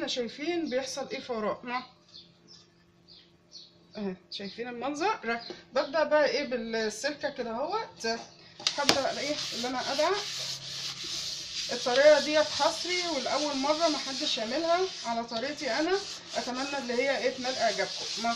احنا شايفين بيحصل ايه فوراء اهي شايفين المنظر ببدا بقى ايه بالسلكه كده اهوت هبدا ايه اللي انا ادعك الطريقه ديت حصري والاول مره ما حدش يعملها على طريقتي انا اتمنى اللي هي ايه تنال اعجابكم ما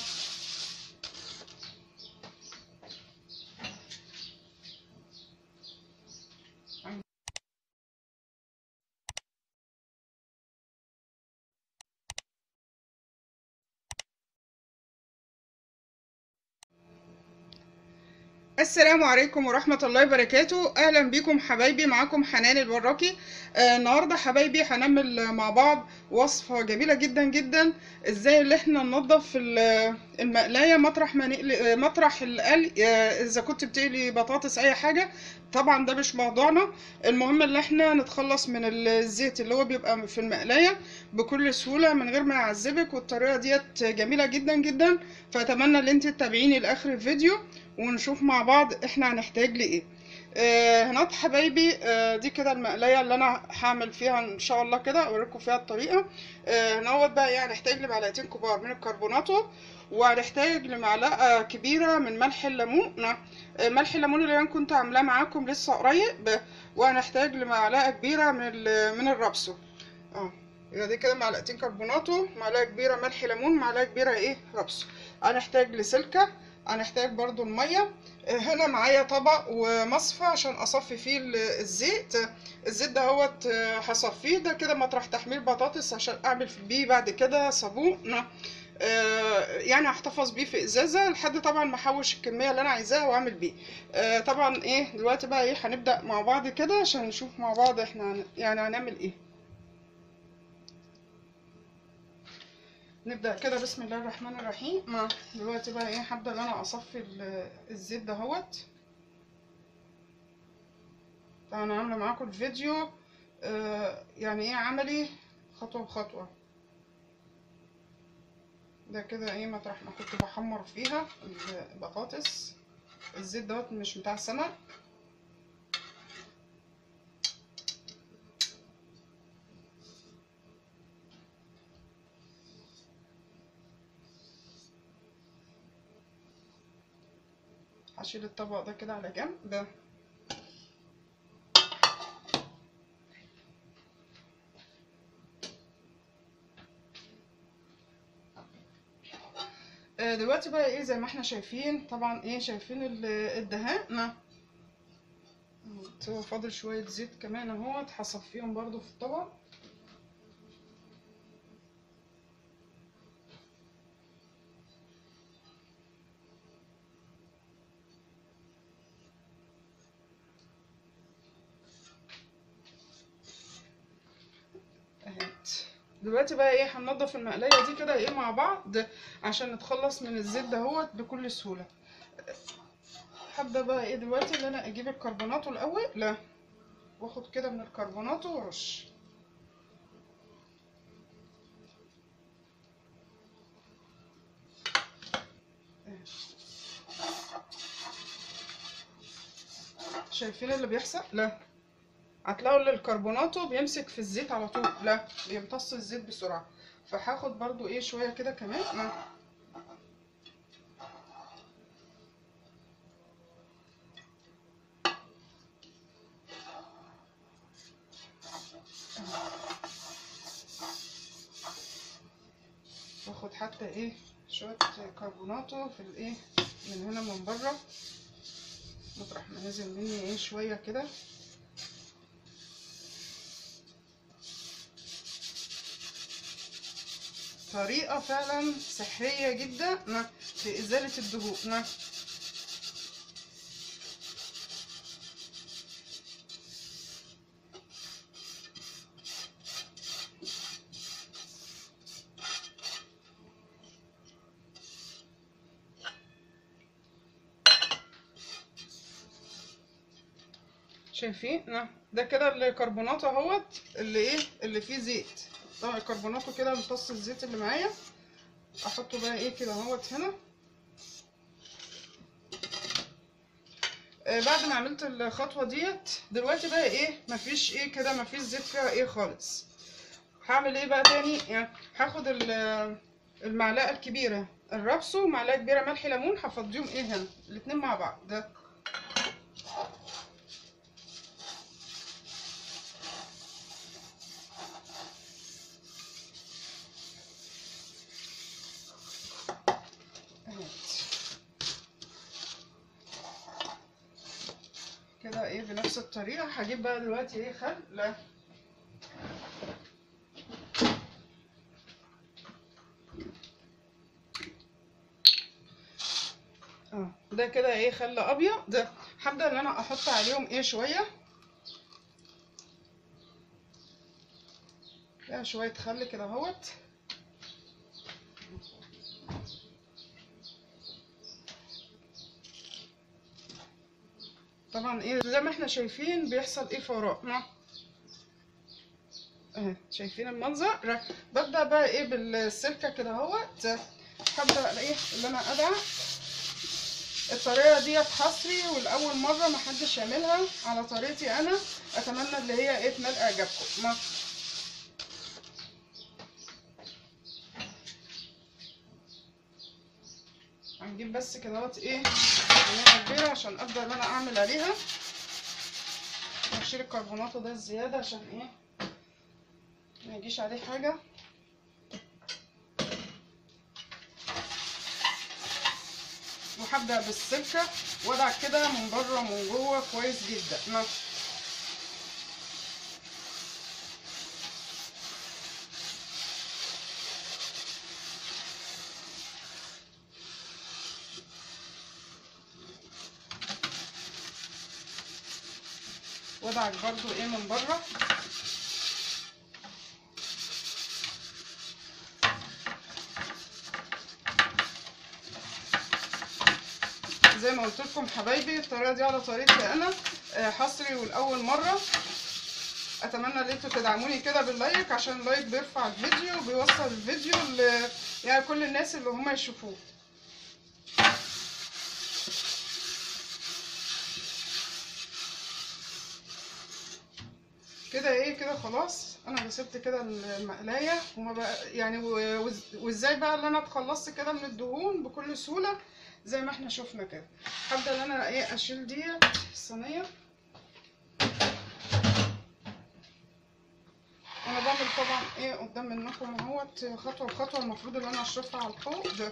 السلام عليكم ورحمة الله وبركاته أهلا بكم حبايبي معاكم حنان الوراكي آه النهاردة حبايبي هنعمل مع بعض وصفة جميلة جدا جدا ازاي اللي احنا ننضف المقلاية مطرح ما نقلي مطرح القلي آه اذا كنت بتقلي بطاطس اي حاجة طبعا ده مش موضوعنا المهم ان احنا نتخلص من الزيت اللي هو بيبقى في المقلاية بكل سهولة من غير ما يعذبك والطريقة ديت جميلة جدا جدا فاتمنى ان انت تتابعيني لاخر الفيديو ونشوف مع بعض احنا هنحتاج لايه آه هنات حبايبي آه دي كده المقلايه اللي انا هعمل فيها ان شاء الله كده اوريكم فيها الطريقه آه هنوت بقى يعني هنحتاج لمعلقتين كبار من الكربوناتو وهنحتاج لمعلقه كبيره من ملح الليمون آه ملح الليمون اللي انا كنت عاملاه معاكم لسه قريب وهنحتاج لمعلقه كبيره من من الرابسو اه يبقى دي كده معلقتين كربوناتو معلقه كبيره ملح ليمون معلقه كبيره ايه رابسو هنحتاج لسلكه هنحتاج برضو المية هنا معايا طبق ومصفى عشان اصفي فيه الزيت الزيت ده هوت هصفيه ده كده مطرح تحمير بطاطس عشان اعمل بيه بعد كده صابون يعني هحتفظ بيه في ازازه لحد طبعا ما احوش الكميه اللي انا عايزاها واعمل بيه طبعا ايه دلوقتي بقى ايه هنبدا مع بعض كده عشان نشوف مع بعض احنا يعني هنعمل ايه نبدا كده بسم الله الرحمن الرحيم ما دلوقتي بقى ايه هبدا ان انا اصفي الزيت دهوت طبعا انا عامله معاكم الفيديو آه يعني ايه عملي خطوه بخطوه ده كده ايه مطرح ما كنت بحمر فيها البطاطس الزيت دوت مش بتاع سمك هشيل الطبق ده كده على جنب دلوقتي بقى ايه زي ما احنا شايفين طبعا ايه شايفين الدهان هو فاضل شويه زيت كمان اهوت هصفيهم برضو في الطبق دلوقتي بقى ايه هننضف المقلايه دي كده ايه مع بعض عشان نتخلص من الزيت دهوت بكل سهوله هبدا بقى ايه دلوقتي ان انا اجيب الكربوناتو الاول لا واخد كده من الكربوناتو وارش شايفين اللي بيحصل لا هتلاقوا ان الكربوناتو بيمسك في الزيت على طول لا بيمتص الزيت بسرعه فهاخد برضو ايه شويه كده كمان ما. واخد حتى ايه شويه كربوناتو في الايه من هنا من بره مطرح ما نزل مني ايه شويه كده طريقة فعلا سحرية جدا في إزالة الدهون شايفين ده كده الكربونات اهوت اللي ايه اللي فيه زيت طبعا الكربوناتو كده امتص الزيت اللي معايا احطه بقى ايه كده اهوت هنا آه بعد ما عملت الخطوه ديت دلوقتي بقى ايه مفيش ايه كده مفيش زيت فيها ايه خالص هعمل ايه بقى تاني يعني هاخد ال- المعلقه الكبيره الرابسو ومعلقه كبيره ملح ليمون هفضيهم ايه هنا الاتنين مع بعض ده اهت. كده ايه بنفس الطريقه هجيب بقى دلوقتي ايه خل لا اه ده كده ايه خل ابيض ده هبدا ان انا احط عليهم ايه شويه لا شويه خل كده اهوت طبعا ايه زي ما احنا شايفين بيحصل ايه فوراء نعم اهي شايفين المنظر ببدا بقى ايه بالسلكه كده اهوت هبدا ايه اللي انا ادعك الطريقه ديت حصري والاول مره محدش يعملها على طريقتي انا اتمنى اللي هي ايه تنال اعجابكم ما هنجيب بس كده اهوت ايه كميه كبيره عشان ابدا ان انا اعمل عليها هشيل الكربونات ده الزياده عشان ايه ما يجيش عليه حاجه وهبدا بالسلكه وادعك كده من بره ومن جوه كويس جدا ما وادعك برضو ايه من بره زي ما قلت لكم حبايبي الطريقه دي على طريقتي انا آه، حصري والاول مره اتمنى ان انتوا تدعموني كده باللايك عشان اللايك بيرفع الفيديو وبيوصل الفيديو ل يعني كل الناس اللي هم يشوفوه كده ايه كده خلاص انا غسلت كده المقلايه وما بقى يعني و- وز- وازاي بقى اللي انا اتخلصت كده من الدهون بكل سهوله زي ما احنا شفنا كده هبدا ان انا ايه اشيل دي الصينيه انا بعمل طبعا ايه قدام منكم اهوت خطوه بخطوه المفروض ان انا اشرفها على الحوض ده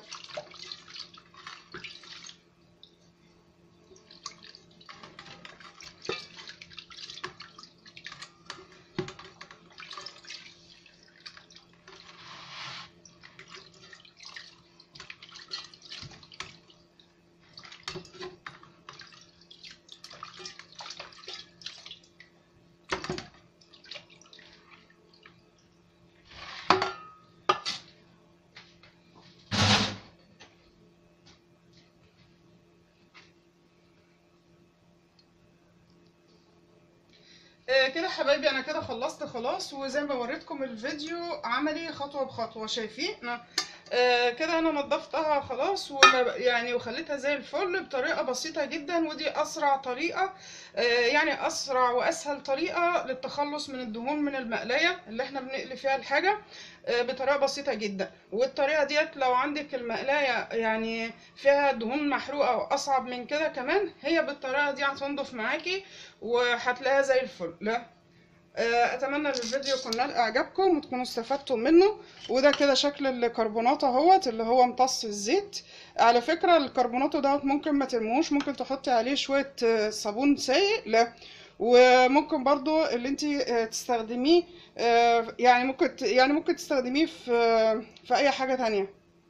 آه، كده حبايبي انا كده خلصت خلاص وزي ما وريتكم الفيديو عملي خطوه بخطوه شايفين أنا- آه، كده انا نضفتها خلاص وما- يعني وخليتها زي الفل بطريقه بسيطه جدا ودي اسرع طريقه آه، يعني اسرع واسهل طريقه للتخلص من الدهون من المقلايه اللي احنا بنقلي فيها الحاجه آه، بطريقه بسيطه جدا والطريقه ديت لو عندك المقلايه يعني فيها دهون محروقه واصعب من كده كمان هي بالطريقه دي هتنضف معاكي وهتلاقيها زي الفل لا آه، اتمنى ان الفيديو يكون نال اعجابكم وتكونوا استفدتوا منه وده كده شكل الكربونات اهوت اللي هو امتص الزيت على فكره الكربونات دوت ممكن ما ترموش ممكن تحطي عليه شويه آه، صابون سايق لا وممكن برضو اللي انت تستخدميه آه، يعني ممكن ت- يعني ممكن تستخدميه في آه، في اي حاجه تانية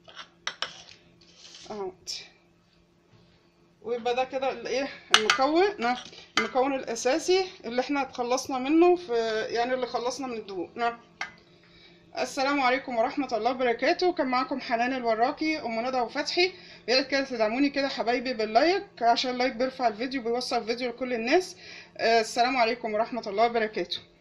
اهوت ويبقى ده كده الايه المكون نعم المكون الاساسي اللي احنا اتخلصنا منه في يعني اللي خلصنا من الدهون نعم السلام عليكم ورحمة الله وبركاته كان معاكم حنان الوراكي ام ندى وفتحي يا ريت كده تدعموني كده حبايبي باللايك عشان اللايك بيرفع الفيديو بيوصل الفيديو لكل الناس آه، السلام عليكم ورحمة الله وبركاته